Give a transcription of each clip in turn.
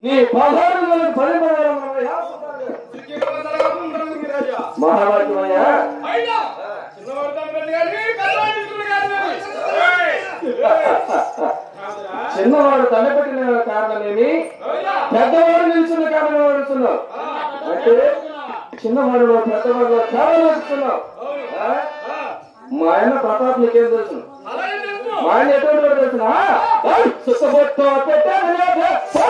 నీ పదహారు పది మహారాజమయ్యా చిన్నవాడు తలపెట్టిన కారణమేమి పెద్దవాడు నిలుచున్న కారణం అడుగుతున్నావు అంటే చిన్నవాడు పెద్దవాడు చాలా నిలుస్తున్నావు ఆ? మా ఆయన ప్రతాప్ నీకేం తెలుసు మా ఆయన ఎటువంటి వాడు తెలుసిన సుఖబొట్టు పెట్టాను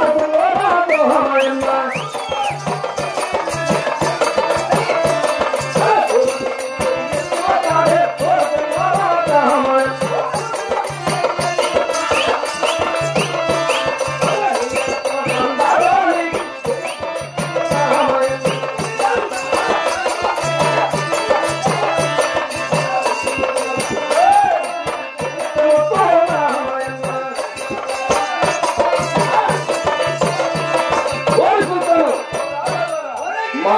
ఓడిపోతాను మా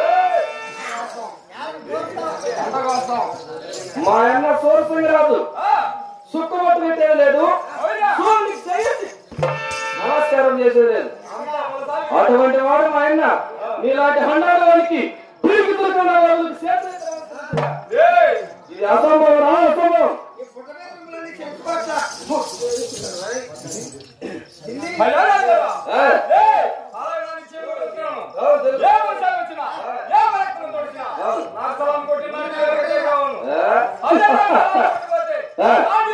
మా అన్న సోర్సింగ్ రాదు సుక్కబొట్టు పెట్టేది లేదు సూర్యునికి చేయండి. నమస్కారం చేసేది లేదు అటువంటి వాడు మా అన్న నీలాంటి హండ్రెడ్ వాడికి పిలుపుతున్న వాళ్ళకి చేసేది ఇది అసంభవం రా అసంభవం ఆ, అవును, తెలుసు. ఆ,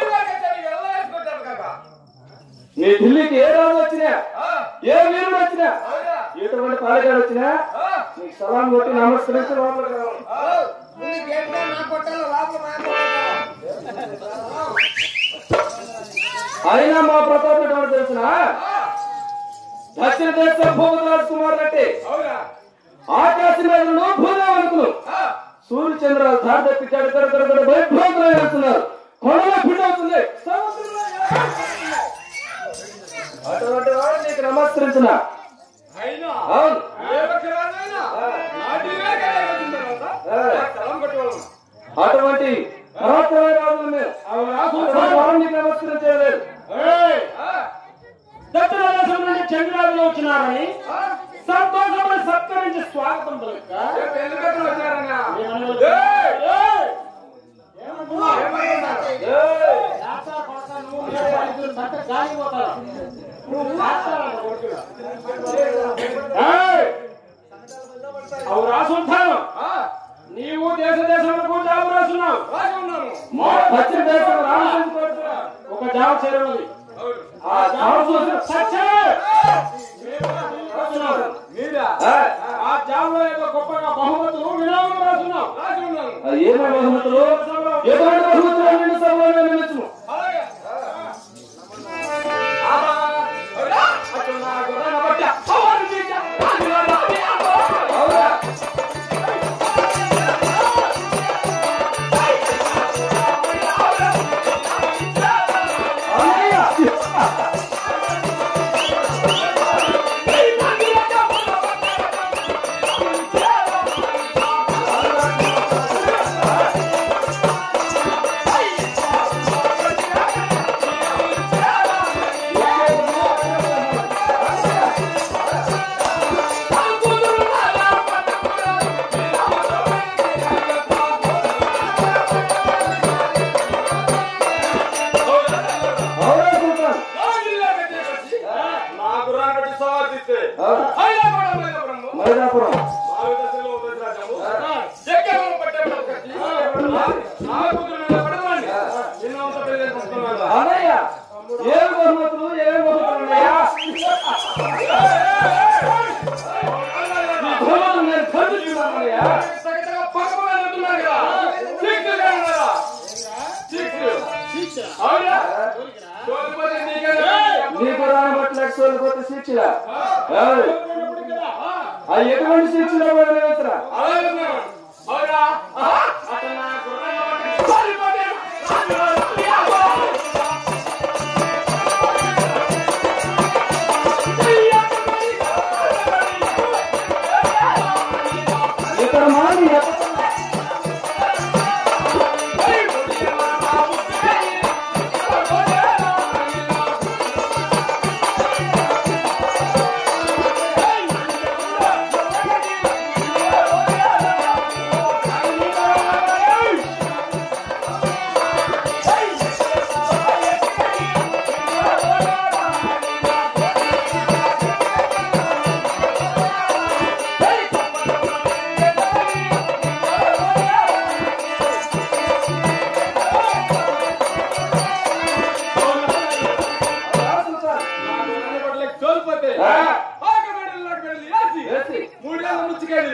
నీ ఢిల్లీకి ఏ రాజు వచ్చినా ఏ వీరుడు వచ్చినా ఎటువంటి పాలగాడు వచ్చినా నీకు సలాం కొట్టి నమస్కరించి లోపలికి రావాలి. అయినా మా ప్రతాప్ ఎటువంటి తెలిసిన దక్షిణ దేశ భూపతిరాజ్ కుమార్ అంటే ఆకాశ మేఘలు భూదేవనుకులు సూర్య చంద్రాలు దారి తప్పి గడ గడ గడ గడ వైభవంగా వెళ్తున్నారు కొండలో పిండి అవుతుంది అటువంటి వాడు నీకు నమస్కరించిన అవును అటువంటి పరాక్రమ రాజులు మీరు అటువంటి వాడు నీకు నమస్కరించలేదు దక్షిణ దేశం నుండి చంద్రాలు వచ్చినారని సంతోషములు సత్కరించి స్వాగతం పలుక అవు రాసుంటాను నీవు దేశ దేశంలో జాబు రాసున్నావు మా పశ్చిమ దేశం రామచంద్ర ఒక జాబ్ చేరున్నది ఆ జాబు చూసిన సచ్చే! రాసున్నావు. ఆ జాబ్ లో ఏదో గొప్పగా బహుమతులు విరామం రాసున్నావు అది ఏమో బహుమతులు ఎటువంటి బహుమతులు నిన్ను సభలో నిలిచును అవునా? అన్నయ్య! అవునా సుల్తాన్? అవును. మైదాపురం అన్నయ్య ఏం బహుమతులు ఏం బహుమతులు ఉన్నాయా ఈ బహుమతులు నేను ఖర్చుతున్నాను అన్నయ్య నీకు రాని బట్టి లక్షలు పోతే శిక్షలా అది ఎటువంటి శిక్షలో వెళ్ళవచ్చురా ఇక్కడ మాది Hey!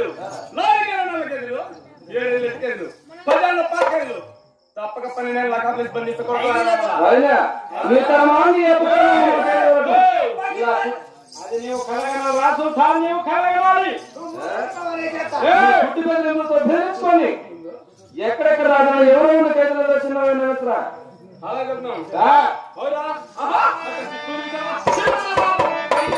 నాలుగేళ్ళ నాలుగు కేజీలు ఏడేళ్ళు ఎత్తు కేజీలు పదేళ్ళ పాత కేజీలు తప్పక పన్నెండేళ్ళ కాపలేసి బంధించకూడదు అయినా మీ తన మాంగి ఇలా అది నీవు కలగల రాజు తాను నీవు కలగలాలి పుట్టి బెదిరింపులతో బెదిరించుకొని ఎక్కడెక్కడ రాజు ఎవరెవరి కేసులలో చిన్న మిత్ర అలా చెప్తున్నాం ఆ, అవునా ఆహా అక్కడ చిత్తూరు విజయవాడ.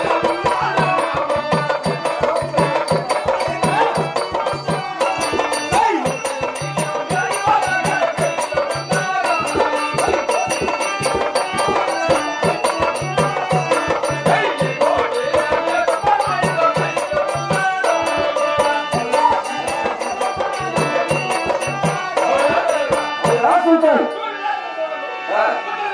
రాసుంటాను ఆ,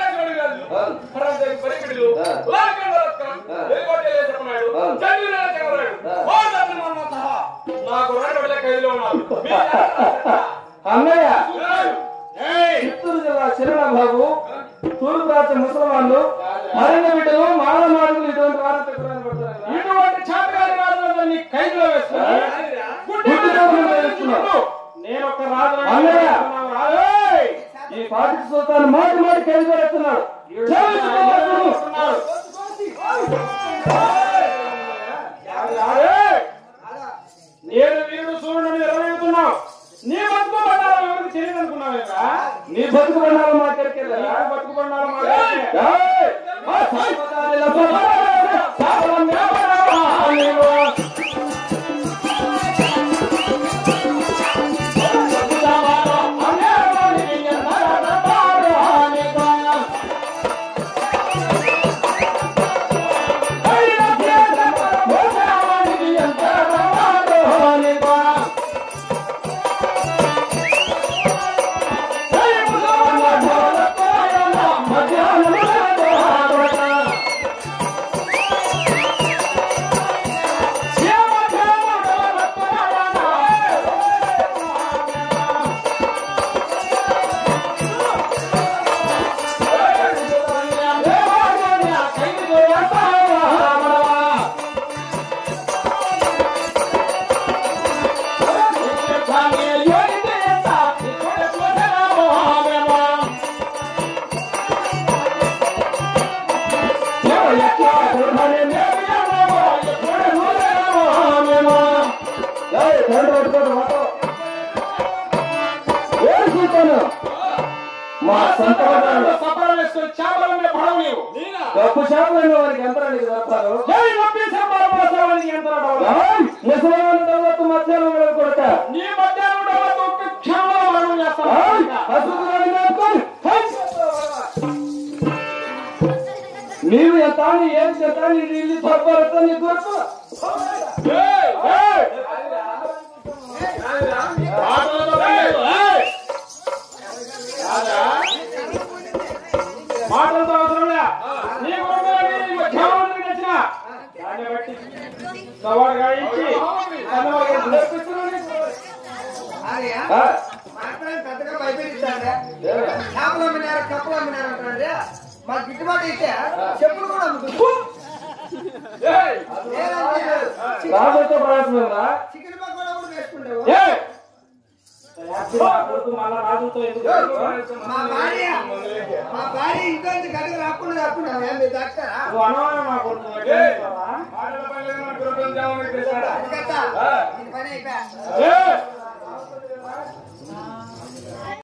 అన్నయ్య చిత్తూరు జిల్లా చిరణ బాబు తూర్పు రాష్ట్ర ముసల్మాన్లు మరిన్ని బిడ్డలు మానవ మార్గులు ఇటువంటి వారంతా కూడా కనబడతారు. ఇటువంటి చాతకాని రాజులను నీ ఖైదులో వేసుకుని గుడ్డి దేవుని వేస్తున్నారు. నేను ఒక రాజు అన్నయ్య. రాజు ఈ పాటికి సుల్తాన్ మాటి మాటి ఖైదు పెడుతున్నాడు నేను వీరుడు చూడండి నిర్వహిస్తున్నావు నీ బతుకు బండారం ఎవరికి తెలియదు అనుకున్నావేగా నీ బతుకు బండాలు మాకెళ్ళి నీకు బతుకు బండారం మా సొంత బండాలు. సపరం వేసుకొని చేపల మీద పడవు నీవు గొప్ప చేపలు వారికి ఎంతరానికి దొరకారు జై నొప్పి సంబరం పోసేవాడికి ఎంత రావడం ముసలిమాన్ తర్వాత మధ్యాహ్నం వేళ కొడక నీ మధ్యాహ్నం ఉండవద్దు, ఒక్క క్షణంలో మనం చేస్తాం నీవు ఎంత ఏం చేత నీ ఇల్లు తప్ప నీ గుర్తు ఏయ్, ఏయ్. మాటలతో లేదు, ఏయ్. రాజా, మాటలతో అవసరం లే. నీ కొడుకులని నీ మధ్యాహ్నానికి తెచ్చిన దాన్ని బట్టి సవాలుగా ఇచ్చి అన్నవాళ్ళకి ఆ, మాట్లాడి పెద్దగా భయపెట్టిస్తాడే ఏరా? చేపలు అమ్మినారు కప్పలు అమ్మినారు అంటాడే మా గిట్టుబాటు అయితే చెప్పులు కూడా అమ్ముతుంది రాజుతో ప్రయాసమేనా చికెన్ పకోడా కూడా వేసుకుంటావు ఏయ్. నా కొడుకు మళ్ళా రాజుతో ఎందుకు మా భార్య మా భార్య ఇంట్లో నుంచి గడికి రాకుండా రాకుండా మీరు డాక్టరా నువ్వు అనవా మా కొడుకు అందుకత్త ఇది పని అయిపోయా ఏయ్.